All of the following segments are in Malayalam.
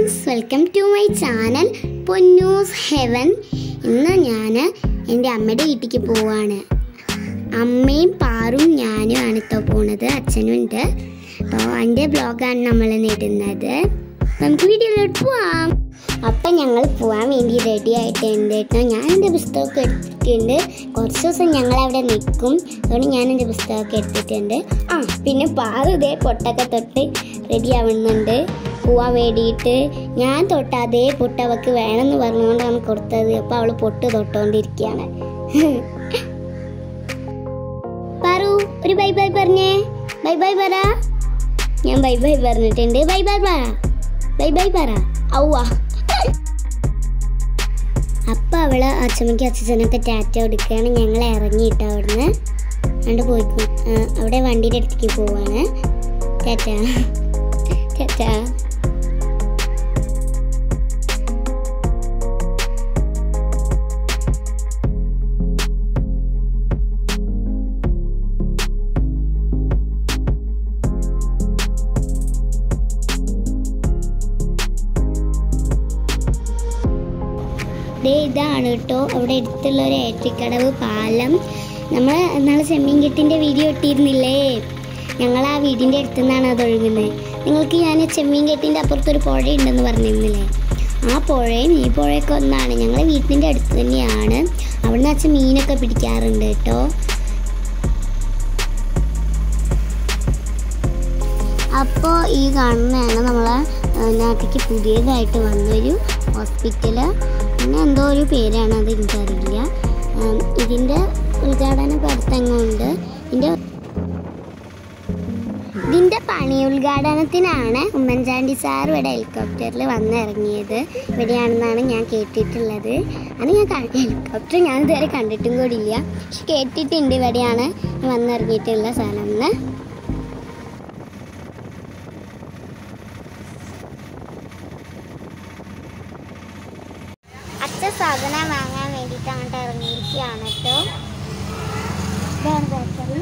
friends welcome to my channel Ponnu's heaven ഇന്ന് ഞാൻ എൻ്റെ അമ്മയുടെ വീട്ടിലേക്ക് പോവാണ് അമ്മയും പാറും ഞാനും ആണ് ഇപ്പോൾ പോണത് അച്ഛനും ഉണ്ട് അപ്പോൾ എൻ്റെ ബ്ലോഗാണ് നമ്മൾ ഇടുന്നത് നമുക്ക് വീഡിയോയിലോട്ട് പോവാം അപ്പം ഞങ്ങൾ പോകാൻ വേണ്ടി റെഡി ആയിട്ടുണ്ട് കേട്ടോ ഞാൻ എൻ്റെ പുസ്തകമൊക്കെ എടുത്തിട്ടുണ്ട് കുറച്ച് ദിവസം ഞങ്ങൾ അവിടെ നിൽക്കും അതുകൊണ്ട് ഞാൻ എൻ്റെ പുസ്തകമൊക്കെ എടുത്തിട്ടുണ്ട് ആ പിന്നെ പാറു ഇതേ പൊട്ടൊക്കെ തൊട്ട് റെഡി ആവുന്നുണ്ട് പോവാൻ വേണ്ടിയിട്ട് ഞാൻ തൊട്ട് അതേ പൊട്ട് അവൾക്ക് വേണമെന്ന് പറഞ്ഞുകൊണ്ടാണ് കൊടുത്തത് അപ്പോൾ അവൾ പൊട്ട് തൊട്ടുകൊണ്ടിരിക്കുകയാണ് പാറു ഒരു ബൈ ബൈ പറഞ്ഞേ ബൈ ബൈ പറ ഞാൻ ബൈ ബൈ പറഞ്ഞിട്ടുണ്ട് ബൈ ബൈ പറ ബൈ ബൈ പറ ഔവാ അപ്പൊ അവള് അച്ഛമ്മയ്ക്ക് അച്ഛനൊക്കെ ടാറ്റ കൊടുക്കുകയാണ് ഞങ്ങൾ ഇറങ്ങിയിട്ട് അവിടുന്ന് കണ്ട് പോയിക്കും ആ, അവിടെ വണ്ടിയുടെ അടുത്തേക്ക് പോവാണ് ടാറ്റ ടാറ്റ ദേ ഇതാണ് കേട്ടോ അവിടെ അടുത്തുള്ള ഒരു ഏറ്റിക്കടവ് പാലം നമ്മൾ നാളെ ചെമ്മീൻകെട്ടിൻ്റെ വീഡിയോ ഇട്ടിരുന്നില്ലേ ഞങ്ങൾ ആ വീടിൻ്റെ അടുത്തു നിന്നാണ് അത് ഒഴുകുന്നത് നിങ്ങൾക്ക് ഞാൻ ചെമ്മീൻകെട്ടിൻ്റെ അപ്പുറത്തൊരു പുഴ ഉണ്ടെന്ന് പറഞ്ഞിരുന്നില്ലേ ആ പുഴയും ഈ പുഴയൊക്കെ ഒന്നാണ് ഞങ്ങളെ വീട്ടിൻ്റെ അടുത്ത് തന്നെയാണ് അവിടുന്ന് അച്ഛൻ മീനൊക്കെ പിടിക്കാറുണ്ട് കേട്ടോ അപ്പോൾ ഈ കാണുന്നതാണ് നമ്മളെ ആ, നാട്ടിലേക്ക് പുതിയതായിട്ട് വന്നൊരു ഹോസ്പിറ്റല് പിന്നെ എന്തോ ഒരു പേരാണ് അത് എനിക്കറിയില്ല ഉം, ഇതിൻ്റെ ഉദ്ഘാടന പ്രവർത്തനങ്ങളുണ്ട് ഇതിൻ്റെ ഇതിൻ്റെ പണി ഉദ്ഘാടനത്തിനാണ് ഉമ്മൻചാണ്ടി സാർ ഇവിടെ ഹെലികോപ്റ്ററിൽ വന്നിറങ്ങിയത് ഇവിടെയാണെന്നാണ് ഞാൻ കേട്ടിട്ടുള്ളത് അത് ഞാൻ ക- ഹെലികോപ്റ്റർ ഞാൻ ഇതുവരെ കണ്ടിട്ടും കൂടിയില്ല പക്ഷെ കേട്ടിട്ടുണ്ട് ഇവിടെയാണ് വന്നിറങ്ങിയിട്ടുള്ള സ്ഥലം എന്ന് അച്ഛൻ സാധനം വാങ്ങാൻ വേണ്ടിയിട്ട് അങ്ങോട്ട് ഇറങ്ങിയിരിക്കുകയാണ് കേട്ടോ ഇതാണ് ബേക്കറി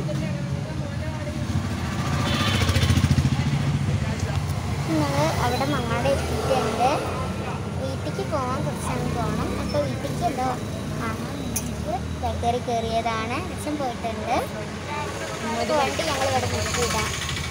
ഞങ്ങൾ അവിടെ മങ്ങാട് എത്തിയിട്ടുണ്ട് വീട്ടിലേക്ക് പോകാൻ കുറച്ചങ്ങ് പോകണം അപ്പോൾ വീട്ടിലേക്ക് എന്തോ വാങ്ങാൻ വേണ്ടിയിട്ട് ബേക്കറി കയറിയതാണ് അച്ഛൻ പോയിട്ടുണ്ട് അപ്പോൾ വണ്ടി ഞങ്ങൾ ഇവിടെ നിർത്തിയിടാം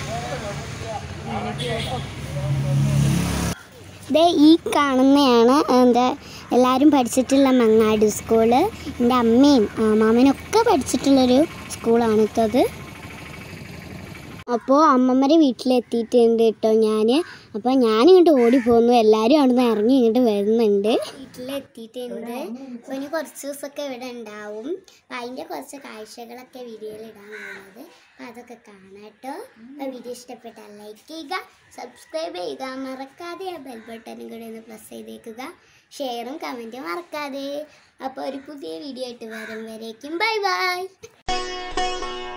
ദേ ഈ കാണുന്നതാണ് എന്താ എല്ലാവരും പഠിച്ചിട്ടുള്ള മങ്ങാട് സ്കൂള് എൻ്റെ അമ്മയും ആ, മാമനൊക്കെ പഠിച്ചിട്ടുള്ളൊരു സ്കൂളാണ് കേട്ടോ അത് അപ്പോൾ അമ്മമ്മരെ വീട്ടിലെത്തിയിട്ടുണ്ട് കേട്ടോ ഞാൻ അപ്പോൾ ഞാൻ ഇങ്ങോട്ട് ഓടി പോകുന്നു എല്ലാവരും അവിടെ നിന്ന് ഇറങ്ങി ഇങ്ങോട്ട് വരുന്നുണ്ട് വീട്ടിലെത്തിയിട്ടുണ്ട് അപ്പോൾ ഇനി കുറച്ച് ദിവസമൊക്കെ ഇവിടെ ഉണ്ടാവും അപ്പോൾ അതിൻ്റെ കുറച്ച് കാഴ്ചകളൊക്കെ വീഡിയോയിൽ ഇടാൻ പോകുന്നത് അപ്പോൾ അതൊക്കെ കാണാം കേട്ടോ അപ്പോൾ വീഡിയോ ഇഷ്ടപ്പെട്ടാൽ ലൈക്ക് ചെയ്യുക സബ്സ്ക്രൈബ് ചെയ്യുക മറക്കാതെ ആ ബെൽ ബട്ടണും കൂടി ഒന്ന് പ്രസ് ചെയ്തേക്കുക ഷെയറും കമൻറ്റും മറക്കാതെ അപ്പോൾ ഒരു പുതിയ വീഡിയോ ആയിട്ട് വരും വരേക്കും ബൈ ബൈ